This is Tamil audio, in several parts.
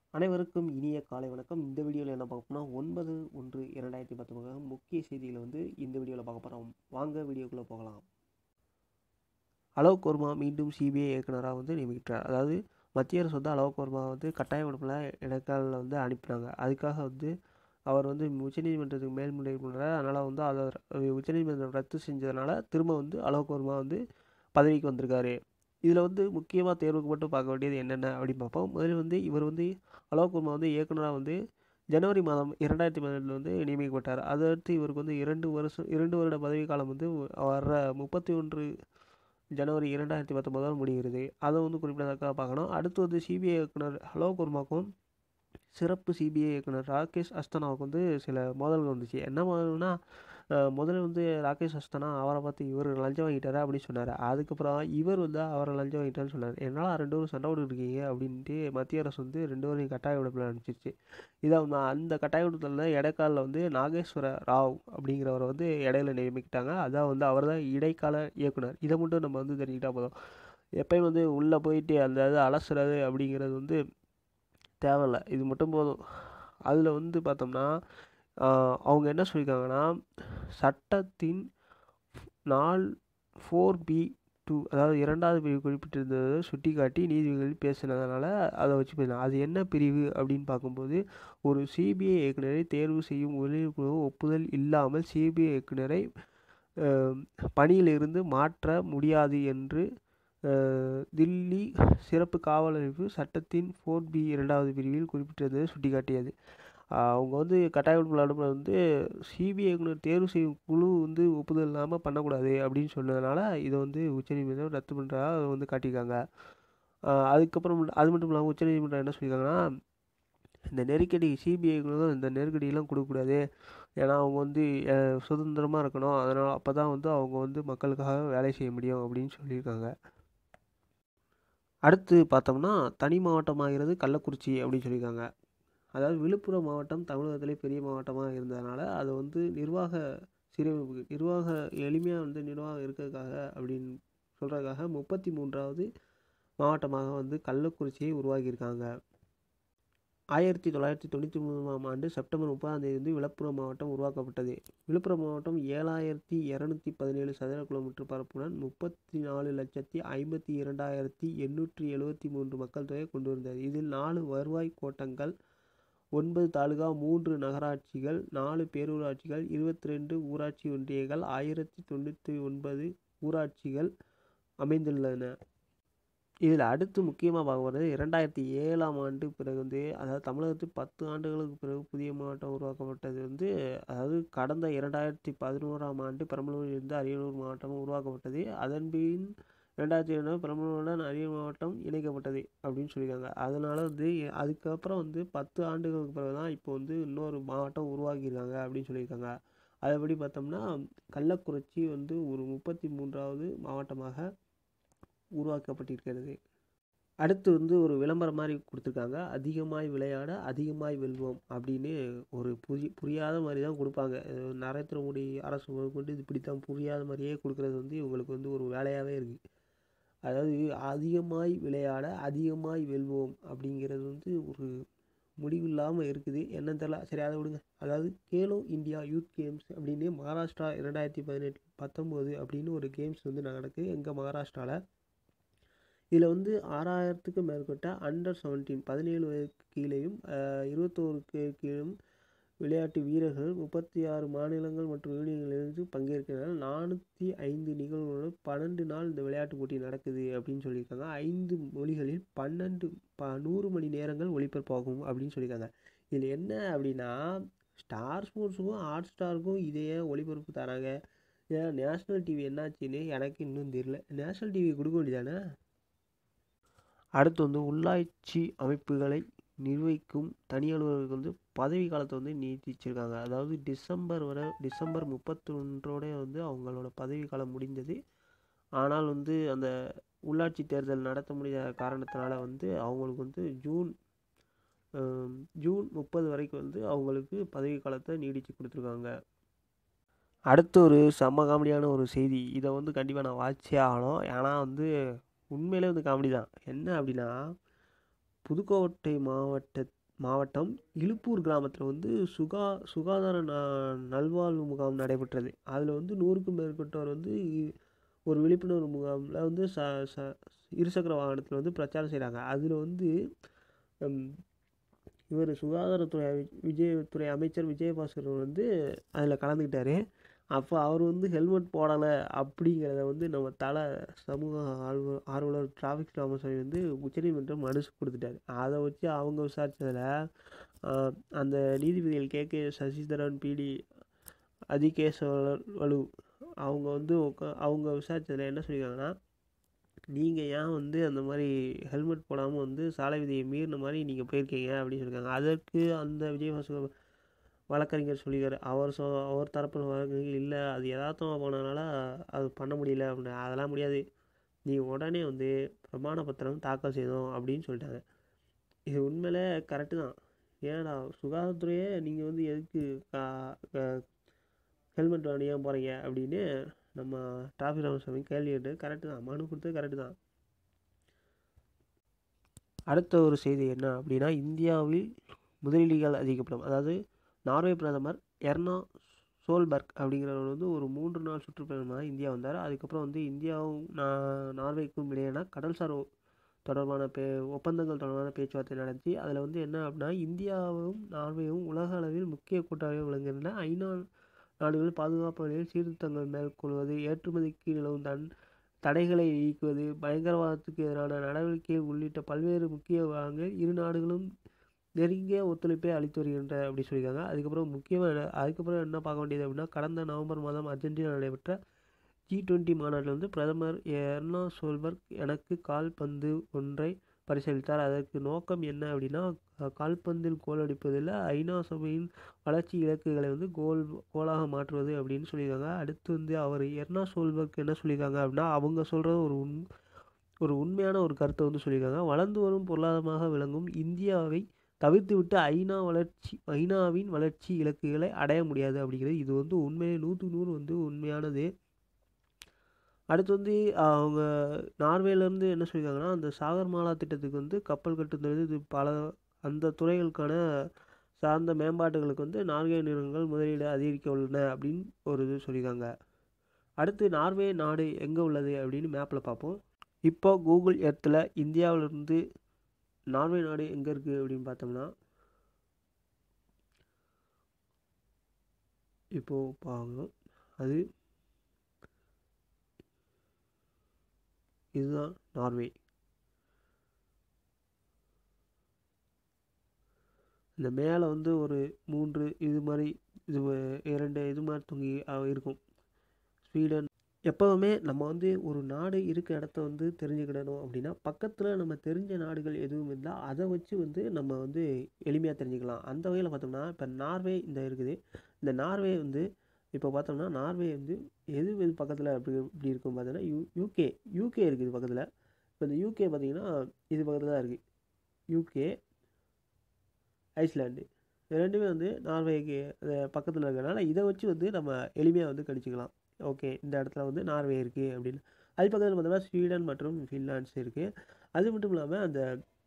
அனைவருக்கும் இனிய காலை வணக்கம் இந்த வீடியோவில் என்ன பார்க்க போனால் ஒன்பது ஒன்று இரண்டாயிரத்தி பத்தொன்பது முக்கிய செய்திகளை வந்து இந்த வீடியோவில் பார்க்க போகிறோம் வாங்க வீடியோக்குள்ளே போகலாம் அலோக் வர்மா மீண்டும் சிபிஐ இயக்குனராக வந்து நியமிக்கிறார் அதாவது மத்திய அரசு வந்து அலோக் வர்மா வந்து கட்டாய விடுப்பில் இடைக்காலில் வந்து அனுப்பினாங்க அதுக்காக வந்து அவர் வந்து உச்சநீதிமன்றத்துக்கு மேல்முறையீடு பண்ணுறாரு அதனால் வந்து அதை உச்சநீதிமன்றம் ரத்து செஞ்சதுனால திரும்ப வந்து அலோக் வர்மா வந்து பதவிக்கு வந்திருக்காரு இதில் வந்து முக்கியமாக தேர்வுக்கு மட்டும் பார்க்க வேண்டியது என்னென்ன அப்படின்னு பார்ப்போம் முதல்ல வந்து இவர் வந்து அலோக் குமார் வந்து இயக்குனராக வந்து ஜனவரி மாதம் இரண்டாயிரத்தி பதினெட்டில் வந்து நியமிக்கப்பட்டார் அதை அடுத்து இவருக்கு வந்து இரண்டு வருஷம் இரண்டு வருட பதவி காலம் வந்து வர்ற முப்பத்தி ஒன்று ஜனவரி இரண்டாயிரத்தி பத்தொம்போதால் முடிகிறது அதை வந்து குறிப்பிடத்தக்க பார்க்கணும் அடுத்து வந்து சிபிஐ இயக்குனர் அலோக் வர்மாக்கும் சிறப்பு சிபிஐ இயக்குனர் ராகேஷ் அஸ்தனாவுக்கு வந்து சில மோதல்கள் வந்துச்சு என்ன மோதல்னா முதல்ல வந்து ராகேஷ் அஸ்தனா அவரை பார்த்து இவர் லஞ்சம் வாங்கிட்டாரா அப்படின்னு சொன்னார் அதுக்கப்புறம் இவர் வந்து அவரை லஞ்சம் வாங்கிட்டான்னு சொன்னார் என்னால் ரெண்டு பேரும் சண்டை இருக்கீங்க அப்படின்ட்டு மத்திய அரசு வந்து ரெண்டு பேரும் கட்டாய விடுப்பில் அனுப்பிச்சிருச்சு இதான் அந்த கட்டாய விடுப்பில் இடைக்காலில் வந்து நாகேஸ்வர ராவ் அப்படிங்கிறவரை வந்து இடையில நியமிக்கிட்டாங்க அதான் வந்து அவர் தான் இடைக்கால இயக்குனர் இதை மட்டும் நம்ம வந்து தெரிஞ்சுக்கிட்டா போதும் எப்பயும் வந்து உள்ளே போயிட்டு அந்த இது அலசுறது அப்படிங்கிறது வந்து தேவையில்ல இது மட்டும் போதும் அதில் வந்து பார்த்தோம்னா அவங்க என்ன சொல்லியிருக்காங்கன்னா சட்டத்தின் நாள் ஃபோர் பி டூ அதாவது இரண்டாவது பிரிவு குறிப்பிட்டிருந்ததை சுட்டி காட்டி நீதிபதிகள் பேசினதுனால அதை வச்சு பேசினாங்க அது என்ன பிரிவு அப்படின்னு பார்க்கும்போது ஒரு சிபிஐ இயக்குனரை தேர்வு செய்யும் உதவிக்குழு ஒப்புதல் இல்லாமல் சிபிஐ இயக்குனரை பணியிலிருந்து மாற்ற முடியாது என்று தில்லி சிறப்பு காவல் அமைப்பு சட்டத்தின் ஃபோர் பி இரண்டாவது பிரிவில் குறிப்பிட்டிருந்ததை சுட்டிக்காட்டியது அவங்க வந்து கட்டாய விடுப்பு அனுப்புறது வந்து சிபிஐ இயக்குனர் தேர்வு செய்யும் குழு வந்து ஒப்புதல் இல்லாமல் பண்ணக்கூடாது அப்படின்னு சொன்னதுனால இதை வந்து உச்சநீதிமன்றம் ரத்து பண்ணுறதா அதை வந்து காட்டியிருக்காங்க அதுக்கப்புறம் அது மட்டும் இல்லாமல் உச்சநீதிமன்றம் என்ன சொல்லியிருக்காங்கன்னா இந்த நெருக்கடி சிபிஐ இயக்குனர் இந்த நெருக்கடியெல்லாம் கொடுக்கக்கூடாது ஏன்னா அவங்க வந்து சுதந்திரமாக இருக்கணும் அதனால் அப்போ தான் வந்து அவங்க வந்து மக்களுக்காக வேலை செய்ய முடியும் அப்படின்னு சொல்லியிருக்காங்க அடுத்து பார்த்தோம்னா தனி மாவட்டமாகிறது கள்ளக்குறிச்சி அப்படின்னு சொல்லியிருக்காங்க அதாவது விழுப்புரம் மாவட்டம் தமிழகத்திலே பெரிய மாவட்டமாக இருந்ததுனால அதை வந்து நிர்வாக சீரமைப்பு நிர்வாக எளிமையாக வந்து நிர்வாகம் இருக்கிறதுக்காக அப்படின்னு சொல்கிறதுக்காக முப்பத்தி மூன்றாவது மாவட்டமாக வந்து கள்ளக்குறிச்சியை உருவாக்கியிருக்காங்க ஆயிரத்தி தொள்ளாயிரத்தி தொண்ணூற்றி மூணாம் ஆண்டு செப்டம்பர் முப்பதாம் தேதி வந்து விழுப்புரம் மாவட்டம் உருவாக்கப்பட்டது விழுப்புரம் மாவட்டம் ஏழாயிரத்தி இரநூத்தி பதினேழு சதுர கிலோமீட்டர் பரப்புடன் முப்பத்தி நாலு லட்சத்தி ஐம்பத்தி இரண்டாயிரத்தி எண்ணூற்றி எழுபத்தி மூன்று மக்கள் தொகை கொண்டு வந்தது இதில் நாலு வருவாய் கோட்டங்கள் ஒன்பது தாலுகா மூன்று நகராட்சிகள் நாலு பேரூராட்சிகள் இருபத்தி ரெண்டு ஊராட்சி ஒன்றியங்கள் ஆயிரத்தி தொண்ணூற்றி ஒன்பது ஊராட்சிகள் அமைந்துள்ளன இதில் அடுத்து முக்கியமாக பார்க்க போகிறது இரண்டாயிரத்தி ஏழாம் ஆண்டு பிறகு வந்து அதாவது தமிழகத்தில் பத்து ஆண்டுகளுக்கு பிறகு புதிய மாவட்டம் உருவாக்கப்பட்டது வந்து அதாவது கடந்த இரண்டாயிரத்தி பதினோராம் ஆண்டு பெரம்பலூரிலிருந்து அரியலூர் மாவட்டம் உருவாக்கப்பட்டது அதன் பின் ரெண்டாயிரத்தி ஏழு பெரம்பலூருடன் அரியலூர் மாவட்டம் இணைக்கப்பட்டது அப்படின்னு சொல்லியிருக்காங்க அதனால் வந்து அதுக்கப்புறம் வந்து பத்து ஆண்டுகளுக்கு பிறகு தான் இப்போ வந்து இன்னொரு மாவட்டம் உருவாக்கியிருக்காங்க அப்படின்னு சொல்லியிருக்காங்க அதுபடி பார்த்தோம்னா கள்ளக்குறிச்சி வந்து ஒரு முப்பத்தி மூன்றாவது மாவட்டமாக உருவாக்கப்பட்டிருக்கிறது அடுத்து வந்து ஒரு விளம்பரம் மாதிரி கொடுத்துருக்காங்க அதிகமாய் விளையாட அதிகமாய் வெல்வோம் அப்படின்னு ஒரு புரி புரியாத மாதிரி தான் கொடுப்பாங்க நரேந்திர மோடி அரசு கொண்டு இது இப்படித்தான் புரியாத மாதிரியே கொடுக்குறது வந்து இவங்களுக்கு வந்து ஒரு வேலையாகவே இருக்குது அதாவது அதிகமாய் விளையாட அதிகமாய் வெல்வோம் அப்படிங்கிறது வந்து ஒரு முடிவில்லாமல் இருக்குது என்னன்னு தெரியல சரி அதை விடுங்க அதாவது கேலோ இந்தியா யூத் கேம்ஸ் அப்படின்னு மகாராஷ்டிரா இரண்டாயிரத்தி பதினெட்டு பத்தொம்போது அப்படின்னு ஒரு கேம்ஸ் வந்து நடக்குது எங்கள் மகாராஷ்டிராவில் இதில் வந்து ஆறாயிரத்துக்கும் மேற்பட்ட அண்டர் செவன்டீன் பதினேழு வயதுக்கு கீழேயும் இருபத்தோருக்கு கீழும் விளையாட்டு வீரர்கள் முப்பத்தி ஆறு மாநிலங்கள் மற்றும் யூனியன்களிலிருந்து பங்கேற்கிறார்கள் நானூற்றி ஐந்து நிகழ்வுகளோடு பன்னெண்டு நாள் இந்த விளையாட்டு போட்டி நடக்குது அப்படின்னு சொல்லியிருக்காங்க ஐந்து மொழிகளில் பன்னெண்டு ப நூறு மணி நேரங்கள் ஒளிபரப்பாகும் அப்படின்னு சொல்லியிருக்காங்க இதில் என்ன அப்படின்னா ஸ்டார் ஸ்போர்ட்ஸுக்கும் ஹாட் ஸ்டாருக்கும் இதையே ஒளிபரப்பு தராங்க ஏன் நேஷ்னல் டிவி என்னாச்சுன்னு எனக்கு இன்னும் தெரியல நேஷ்னல் டிவி கொடுக்க வேண்டியதானே அடுத்து வந்து உள்ளாட்சி அமைப்புகளை நிர்வகிக்கும் தனி அலுவலர்களுக்கு வந்து பதவி காலத்தை வந்து நீட்டிச்சிருக்காங்க அதாவது டிசம்பர் வரை டிசம்பர் முப்பத்தி ஒன்றோட வந்து அவங்களோட பதவி காலம் முடிந்தது ஆனால் வந்து அந்த உள்ளாட்சி தேர்தல் நடத்த முடியாத காரணத்தினால வந்து அவங்களுக்கு வந்து ஜூன் ஜூன் முப்பது வரைக்கும் வந்து அவங்களுக்கு பதவி காலத்தை நீடித்து கொடுத்துருக்காங்க அடுத்து ஒரு செம்ம காமெடியான ஒரு செய்தி இதை வந்து கண்டிப்பாக நான் வாட்சே ஆகணும் ஏன்னா வந்து உண்மையிலே வந்து காமெடி தான் என்ன அப்படின்னா புதுக்கோட்டை மாவட்ட மாவட்டம் இலுப்பூர் கிராமத்தில் வந்து சுகா சுகாதார ந நல்வாழ்வு முகாம் நடைபெற்றது அதில் வந்து நூறுக்கும் மேற்பட்டோர் வந்து இ- ஒரு விழிப்புணர்வு முகாமில் வந்து ச ச இருசக்கர வாகனத்தில் வந்து பிரச்சாரம் செய்கிறாங்க அதில் வந்து இவர் சுகாதாரத்துறை அமை- விஜயத்துறை அமைச்சர் விஜயபாஸ்கர் வந்து அதில் கலந்துக்கிட்டாரு அப்போ அவர் வந்து ஹெல்மெட் போடலை அப்படிங்கிறத வந்து நம்ம தலை சமூக ஆர்வ ஆர்வலர் டிராஃபிக் ராமசாமி வந்து உச்சநீதிமன்றம் மனு கொடுத்துட்டாரு அதை வச்சு அவங்க விசாரிச்சதுல ஆஹ், அந்த நீதிபதிகள் கே கே சசிதரன் பிடி அதிகேசவலு அவங்க வந்து உக்கா அவங்க விசாரிச்சதுல என்ன சொல்லியிருக்காங்கன்னா நீங்கள் ஏன் வந்து அந்த மாதிரி ஹெல்மெட் போடாமல் வந்து சாலை விதியை மீறின மாதிரி நீங்கள் போயிருக்கீங்க அப்படின்னு சொல்லியிருக்காங்க அதற்கு அந்த விஜயபாஸ்கர் வழக்கறிஞர் சொல்லியிருக்காரு அவர் சொ அவர் தரப்பில் வழக்கறிஞர் இல்லை அது யதார்த்தமாக போனதுனால அது பண்ண முடியல அப்படின்னு அதெல்லாம் முடியாது நீ உடனே வந்து பிரமாண பத்திரம் தாக்கல் செய்யணும் அப்படின்னு சொல்லிட்டாங்க இது உண்மையிலே கரெக்டு தான் ஏன்னா சுகாதாரத்துறையே நீங்கள் வந்து எதுக்கு ஹெல்மெட் ஏன் போகிறீங்க அப்படின்னு நம்ம டிராஃபிக் ராமசாமி கேள்வி கேட்டு கரெக்டு தான் மனு கொடுத்தது கரெக்டு தான் அடுத்த ஒரு செய்தி என்ன அப்படின்னா இந்தியாவில் முதலீடுகள் அதிகப்படும் அதாவது நார்வே பிரதமர் எர்னா சோல்பர்க் அப்படிங்கிறவர் வந்து ஒரு மூன்று நாள் சுற்றுப்பயணமாக இந்தியா வந்தார் அதுக்கப்புறம் வந்து இந்தியாவும் நா- நார்வேக்கும் இடையேனா கடல்சார் ஒ- தொடர்பான பே ஒப்பந்தங்கள் தொடர்பான பேச்சுவார்த்தை நடத்தி அதில் வந்து என்ன அப்படின்னா இந்தியாவும் நார்வேயும் உலக அளவில் முக்கிய கூட்டாளியாக விளங்குகின்றன ஐநா நாடுகள் பாதுகாப்பு நிலையில் சீர்திருத்தங்கள் மேற்கொள்வது ஏற்றுமதிக்கு நிலவும் தன் தடைகளை நீக்குவது பயங்கரவாதத்துக்கு எதிரான நடவடிக்கை உள்ளிட்ட பல்வேறு முக்கிய விவகாரங்களில் இரு நாடுகளும் நெருங்கிய ஒத்துழைப்பை அளித்து வருகின்ற அப்படி சொல்லியிருக்காங்க அதுக்கப்புறம் முக்கியமாக அதுக்கப்புறம் என்ன பார்க்க வேண்டியது அப்படின்னா கடந்த நவம்பர் மாதம் அர்ஜென்டினா நடைபெற்ற ஜி டுவெண்ட்டி மாநாட்டில் வந்து பிரதமர் எர்னா சோல்பர்க் எனக்கு கால்பந்து ஒன்றை பரிசீலித்தார் அதற்கு நோக்கம் என்ன அப்படின்னா அஹ், கால்பந்தில் கோல் அடிப்பதில் ஐநா சபையின் வளர்ச்சி இலக்குகளை வந்து கோல் கோலாக மாற்றுவது அப்படின்னு சொல்லியிருக்காங்க அடுத்து வந்து அவர் எர்னா சோல்பர்க் என்ன சொல்லியிருக்காங்க அப்படின்னா அவங்க சொல்கிறது ஒரு உண் ஒரு உண்மையான ஒரு கருத்தை வந்து சொல்லியிருக்காங்க வளர்ந்து வரும் பொருளாதாரமாக விளங்கும் இந்தியாவை தவிர்த்துவிட்டு ஐநா வளர்ச்சி ஐநாவின் வளர்ச்சி இலக்குகளை அடைய முடியாது அப்படிங்கிறது இது வந்து உண்மையிலே நூற்றுக்கு நூறு வந்து உண்மையானது அடுத்து வந்து அவங்க நார்வேலேருந்து என்ன சொல்லியிருக்காங்கன்னா அந்த சாகர்மாலா திட்டத்துக்கு வந்து கப்பல் கட்டுறது இது பல அந்த துறைகளுக்கான சார்ந்த மேம்பாட்டுகளுக்கு வந்து நார்வே நிறுவனங்கள் முதலீடு அதிகரிக்க உள்ளன அப்படின்னு ஒரு இது சொல்லியிருக்காங்க அடுத்து நார்வே நாடு எங்கே உள்ளது அப்படின்னு மேப்பில் பார்ப்போம் இப்போ கூகுள் எர்த்தில் இந்தியாவிலிருந்து நார்வே நாடு எங்கே இருக்குது அப்படின்னு பார்த்தோம்னா இப்போது பார்க்கணும் அது இதுதான் நார்வே இந்த மேலே வந்து ஒரு மூன்று இது மாதிரி இது வ- இரண்டு இது மாதிரி தொங்கி அஹ், இருக்கும் ஸ்வீடன் எப்போவுமே நம்ம வந்து ஒரு நாடு இருக்க இடத்த வந்து தெரிஞ்சுக்கிடணும் அப்படின்னா பக்கத்தில் நம்ம தெரிஞ்ச நாடுகள் எதுவும் இருந்தால் அதை வச்சு வந்து நம்ம வந்து எளிமையாக தெரிஞ்சுக்கலாம் அந்த வகையில் பார்த்தோம்னா இப்போ நார்வே இந்த இருக்குது இந்த நார்வே வந்து இப்போ பார்த்தோம்னா நார்வே வந்து எது எது பக்கத்தில் அப்படி இப்படி இருக்கும் பார்த்தோன்னா யூ யூகே யூகே இருக்குது பக்கத்தில் இப்போ இந்த யூகே பார்த்தீங்கன்னா இது பக்கத்தில் தான் இருக்குது யூகே ஐஸ்லாண்டு இது ரெண்டுமே வந்து நார்வேக்கு பக்கத்தில் இருக்கிறனால இதை வச்சு வந்து நம்ம எளிமையாக வந்து கணிச்சிக்கலாம் ஓகே இந்த இடத்துல வந்து நார்வே இருக்குது அப்படின்னு அது பக்கத்தில் பார்த்தோம்னா ஸ்வீடன் மற்றும் ஃபின்லாண்ட்ஸ் இருக்குது அது மட்டும் இல்லாமல் அந்த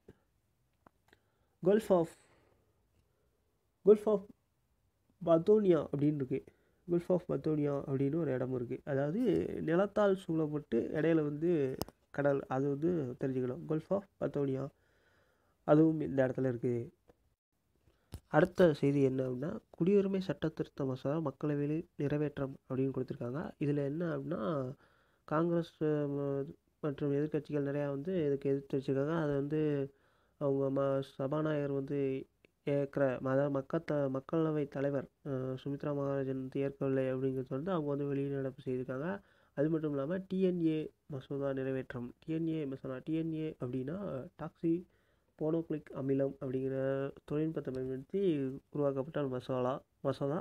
gulf of gulf of Bothnia அப்படின்னு இருக்குது கல்ஃப் ஆஃப் பத்தோனியா அப்படின்னு ஒரு இடம் இருக்குது அதாவது நிலத்தால் சூழப்பட்டு இடையில வந்து கடல் அது வந்து தெரிஞ்சுக்கணும் கல்ஃப் ஆஃப் பத்தோனியா அதுவும் இந்த இடத்துல இருக்குது அடுத்த செய்தி என்ன அப்படின்னா குடியுரிமை சட்ட திருத்த மசோதா மக்களவையில் நிறைவேற்றம் அப்படின்னு கொடுத்துருக்காங்க இதில் என்ன அப்படின்னா காங்கிரஸ் அஹ், ம- மற்றும் எதிர்க்கட்சிகள் நிறையா வந்து இதுக்கு எதிர்த்து வச்சுருக்காங்க அதை வந்து அவங்க ம சபாநாயகர் வந்து ஏற்கிற அதாவது மக்கத்த மக்களவை தலைவர் அஹ், சுமித்ரா மகாராஜன் வந்து ஏற்கவில்லை அப்படிங்கிறது வந்து அவங்க வந்து வெளிநடப்பு செய்திருக்காங்க அது மட்டும் இல்லாமல் டிஎன்ஏ மசோதா நிறைவேற்றம் டிஎன்ஏ மசோதா டிஎன்ஏ அப்படின்னா டாக்ஸி போனோக்ளிக் அமிலம் அப்படிங்கிற தொழில்நுட்பத்தை பயன்படுத்தி உருவாக்கப்பட்ட ஒரு மசோலா மசோதா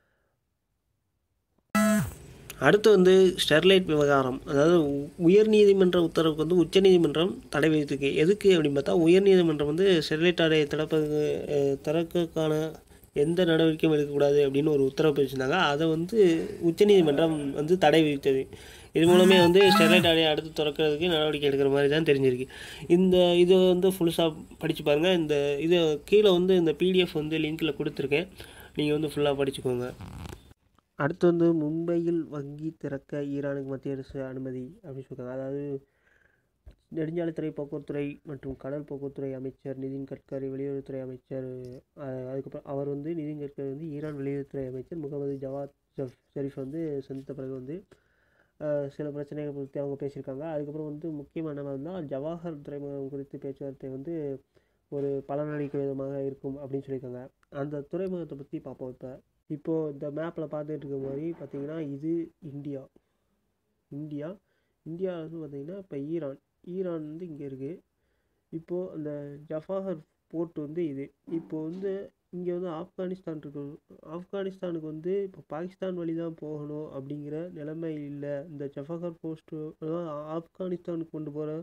அடுத்து வந்து ஸ்டெர்லைட் விவகாரம் அதாவது உ- உயர்நீதிமன்ற உத்தரவுக்கு வந்து உச்சநீதிமன்றம் தடை விதித்திருக்கு எதுக்கு அப்படின்னு பார்த்தா உயர்நீதிமன்றம் வந்து ஸ்டெர்லைட் ஆலையை திறப்பது அஹ், திறக்கக்கான எந்த நடவடிக்கையும் எடுக்கக்கூடாது அப்படின்னு ஒரு உத்தரவு பிரிச்சிருந்தாங்க அதை வந்து உச்சநீதிமன்றம் வந்து தடை விதித்தது இது மூலமே வந்து ஸ்டெர்லைட் ஆலையை அடுத்து திறக்கிறதுக்கு நடவடிக்கை எடுக்கிற மாதிரி தான் தெரிஞ்சிருக்கு இந்த இது வந்து ஃபுல்ஸாக படித்து பாருங்கள் இந்த இது கீழே வந்து இந்த பிடிஎஃப் வந்து லிங்க்கில் கொடுத்துருக்கேன் நீங்கள் வந்து ஃபுல்லாக படிச்சுக்கோங்க அடுத்து வந்து மும்பையில் வங்கி திறக்க ஈரானுக்கு மத்திய அரசு அனுமதி அப்படின்னு சொல்கிறாங்க அதாவது நெடுஞ்சாலைத்துறை போக்குவரத்துறை மற்றும் கடல் போக்குவரத்துறை அமைச்சர் நிதின் கட்கரி வெளியுறவுத்துறை அமைச்சர் அஹ், அதுக்கப்புறம் அவர் வந்து நிதின் கட்கரி வந்து ஈரான் வெளியுறவுத்துறை அமைச்சர் முகமது ஜவாத் ஜஃப் ஷெரீஃப் வந்து சந்தித்த பிறகு வந்து அஹ், சில பிரச்சனைகள் குறித்து அவங்க பேசியிருக்காங்க அதுக்கப்புறம் வந்து முக்கியமான தான் ஜவாஹர் துறைமுகம் குறித்து பேச்சுவார்த்தை வந்து ஒரு பலனளிக்கும் விதமாக இருக்கும் அப்படின்னு சொல்லியிருக்காங்க அந்த துறைமுகத்தை பற்றி பார்ப்போம் இப்போ இப்போது இந்த மேப்பில் பார்த்துட்டு இருக்க மாதிரி பார்த்தீங்கன்னா இது இந்தியா இந்தியா இந்தியா வந்து பார்த்தீங்கன்னா இப்போ ஈரான் ஈரான் வந்து இங்கே இருக்குது இப்போது அந்த ஜஃபாகர் போர்ட் வந்து இது இப்போ வந்து இங்கே வந்து ஆப்கானிஸ்தான் இருக்கு ஆப்கானிஸ்தானுக்கு வந்து இப்போ பாகிஸ்தான் வழி தான் போகணும் அப்படிங்கிற நிலைமை இல்லை இந்த ஜஃபாகர் போஸ்ட்டு அதாவது ஆப்கானிஸ்தானுக்கு கொண்டு போகிற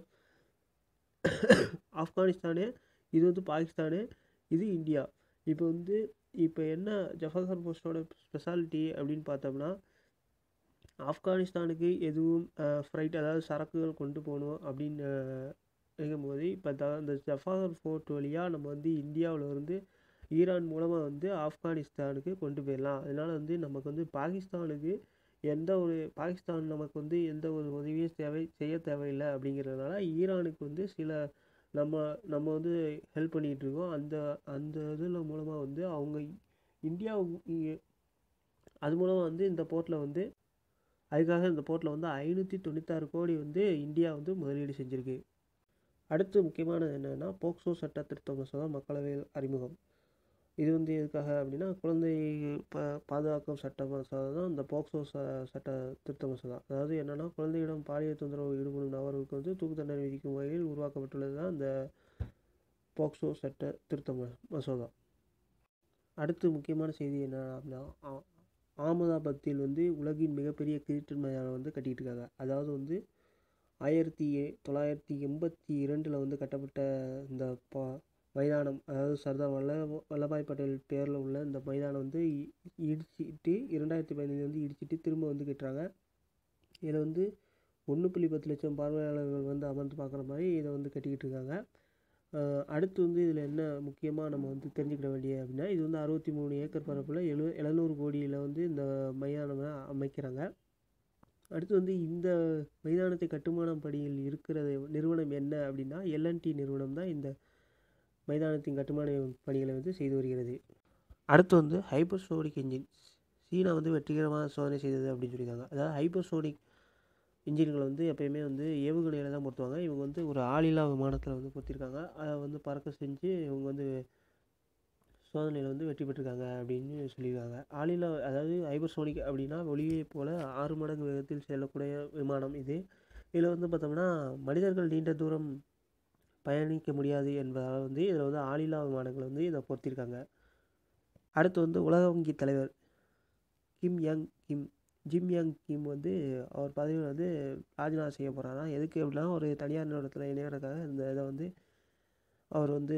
ஆப்கானிஸ்தானு இது வந்து பாகிஸ்தானு இது இந்தியா இப்போ வந்து இப்போ என்ன ஜஃபாகர் போஸ்ட்டோட ஸ்பெஷாலிட்டி அப்படின்னு பார்த்தோம்னா ஆப்கானிஸ்தானுக்கு எதுவும் ஃப்ரைட் அதாவது சரக்குகள் கொண்டு போகணும் அப்படின்னு இருக்கும்போது இப்போ த இந்த ஜஃபாகர் ஃபோர்ட் வழியாக நம்ம வந்து இந்தியாவில் இருந்து ஈரான் மூலமாக வந்து ஆப்கானிஸ்தானுக்கு கொண்டு போயிடலாம் அதனால் வந்து நமக்கு வந்து பாகிஸ்தானுக்கு எந்த ஒரு பாகிஸ்தான் நமக்கு வந்து எந்த ஒரு உதவியும் தேவை செய்ய தேவையில்லை அப்படிங்கிறதுனால ஈரானுக்கு வந்து சில நம்ம நம்ம வந்து ஹெல்ப் பண்ணிகிட்டு இருக்கோம் அந்த அந்த இதில் மூலமாக வந்து அவங்க இந்தியாவுக்கு அது மூலமாக வந்து இந்த போர்ட்டில் வந்து அதுக்காக இந்த போர்ட்டில் வந்து ஐநூற்றி தொண்ணூத்தாறு கோடி வந்து இந்தியா வந்து முதலீடு செஞ்சுருக்கு அடுத்து முக்கியமானது என்னென்னா போக்சோ சட்ட திருத்த மசோதா மக்களவையில் அறிமுகம் இது வந்து எதுக்காக அப்படின்னா குழந்தை ப பாதுகாக்கும் சட்ட மசோதா தான் இந்த போக்சோ ச சட்ட திருத்த மசோதா அதாவது என்னென்னா குழந்தையிடம் பாலியல் தொந்தரவு ஈடுபடும் நபர்களுக்கு வந்து தூக்கு தண்டனை விதிக்கும் வகையில் உருவாக்கப்பட்டுள்ளது தான் இந்த போக்சோ சட்ட திருத்த ம மசோதா அடுத்து முக்கியமான செய்தி என்ன அப்படின்னா ஆ- அகமதாபாத்தில் வந்து உலகின் மிகப்பெரிய கிரிக்கெட் மைதானம் வந்து கட்டிக்கிட்டு இருக்காங்க அதாவது வந்து ஆயிரத்தி எ- தொள்ளாயிரத்தி எண்பத்தி இரண்டில் வந்து கட்டப்பட்ட இந்த பா மைதானம் அதாவது சர்தார் வல்லப வல்லபாய் பட்டேல் பேரில் உள்ள இந்த மைதானம் வந்து இ- இடிச்சிட்டு இரண்டாயிரத்தி பதினஞ்சு வந்து இடிச்சிட்டு திரும்ப வந்து கட்டுறாங்க இதில் வந்து ஒன்று புள்ளி பத்து லட்சம் பார்வையாளர்கள் வந்து அமர்ந்து பார்க்குற மாதிரி இதை வந்து கட்டிக்கிட்டு இருக்காங்க அஹ் அடுத்து வந்து இதில் என்ன முக்கியமாக நம்ம வந்து தெரிஞ்சுக்கிட வேண்டிய அப்படின்னா இது வந்து அறுபத்தி மூணு ஏக்கர் பரப்பில் எழு எழுநூறு கோடியில் வந்து இந்த மைதானம் அமைக்கிறாங்க அடுத்து வந்து இந்த மைதானத்தை கட்டுமானம் பணியில் இருக்கிற நிறுவனம் என்ன அப்படின்னா எல்என்டி நிறுவனம் தான் இந்த மைதானத்தின் கட்டுமான பணிகளை வந்து செய்து வருகிறது அடுத்து வந்து ஹைப்பர்சோனிக் இன்ஜின் சீனா வந்து வெற்றிகரமாக சோதனை செய்தது அப்படின்னு சொல்லியிருக்காங்க அதாவது ஹைப்பர்சோனிக் இன்ஜின்களை வந்து எப்பயுமே வந்து ஏவுகணையில் தான் பொருத்துவாங்க இவங்க வந்து ஒரு ஆளில்லா விமானத்தில் வந்து பொருத்திருக்காங்க அதை வந்து பறக்க செஞ்சு இவங்க வந்து சோதனையில் வந்து வெற்றி பெற்றிருக்காங்க அப்படின்னு சொல்லியிருக்காங்க ஆளில்லா அதாவது ஹைப்பர்சோனிக் அப்படின்னா ஒளியை போல் ஆறு மடங்கு வேகத்தில் செல்லக்கூடிய விமானம் இது இதில் வந்து பார்த்தோம்னா மனிதர்கள் நீண்ட தூரம் பயணிக்க முடியாது என்பதால் வந்து இதில் வந்து ஆளில்லா விமானங்களை வந்து இதை பொருத்தியிருக்காங்க அடுத்து வந்து உலக வங்கி தலைவர் Kim Yong Kim Jim Yong Kim வந்து அவர் பதவியில் வந்து ராஜினாமா செய்ய போகிறாராம் எதுக்கு அப்படின்னா ஒரு தனியார் நிறுவனத்தில் இணையறதுக்காக இந்த இதை வந்து அவர் வந்து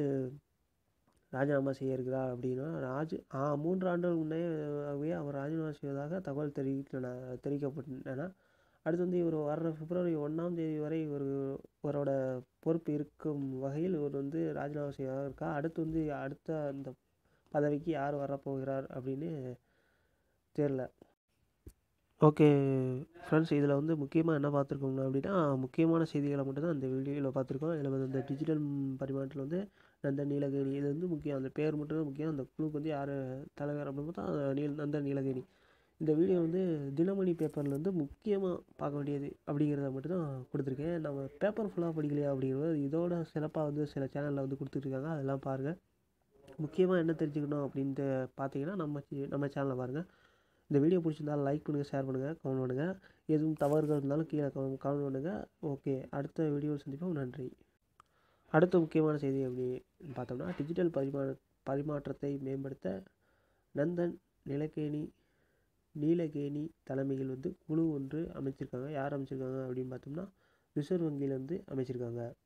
ராஜினாமா செய்ய இருக்கிறார் அப்படின்னா ராஜ் ஆ மூன்று ஆண்டுகள் முன்னேவே அவர் ராஜினாமா செய்வதாக தகவல் தெரிவித்தன தெரிவிக்கப்பட்டன அடுத்து வந்து இவர் வர்ற பிப்ரவரி ஒன்றாம் தேதி வரை இவர் இவரோட பொறுப்பு இருக்கும் வகையில் இவர் வந்து ராஜினாமா செய்வதாக இருக்கா அடுத்து வந்து அடுத்த அந்த பதவிக்கு யார் வரப்போகிறார் அப்படின்னு தெரில ஓகே ஃப்ரெண்ட்ஸ் இதில் வந்து முக்கியமாக என்ன பார்த்துருக்கோங்க அப்படின்னா முக்கியமான செய்திகளை மட்டும்தான் அந்த வீடியோவில் பார்த்துருக்கோம் இதில் வந்து இந்த டிஜிட்டல் பரிமாற்றத்தில் வந்து நந்தன் நீலகிரி இது வந்து முக்கியம் அந்த பேர் மட்டும் தான் முக்கியம் அந்த குழுக்கு வந்து யார் தலைவர் அப்படின்னு பார்த்தா நீல் நந்தன் நீலகிரி இந்த வீடியோ வந்து தினமணி பேப்பரில் வந்து முக்கியமாக பார்க்க வேண்டியது அப்படிங்கிறத மட்டும் தான் கொடுத்துருக்கேன் நம்ம பேப்பர் ஃபுல்லாக படிக்கலையா அப்படிங்கிறது இதோட சிறப்பாக வந்து சில சேனலில் வந்து கொடுத்துட்ருக்காங்க அதெல்லாம் பாருங்கள் முக்கியமாக என்ன தெரிஞ்சுக்கணும் அப்படின்ட்டு பார்த்தீங்கன்னா நம்ம சி- நம்ம சேனலை பாருங்கள் இந்த வீடியோ பிடிச்சிருந்தாலும் லைக் பண்ணுங்கள் ஷேர் பண்ணுங்கள் கமெண்ட் பண்ணுங்கள் எதுவும் தவறுகள் இருந்தாலும் கீழே கமெண்ட் கமெண்ட் பண்ணுங்கள் ஓகே அடுத்த வீடியோ சந்திப்போம் நன்றி அடுத்த முக்கியமான செய்தி அப்படின்னு பார்த்தோம்னா டிஜிட்டல் பரிமா பரிமாற்றத்தை மேம்படுத்த நந்தன் நிலக்கேணி நீலகேணி தலைமையில் வந்து குழு ஒன்று அமைச்சிருக்காங்க யார் அமைச்சிருக்காங்க அப்படின்னு பார்த்தோம்னா ரிசர்வ் வங்கியில் வந்து அமைச்சிருக்காங்க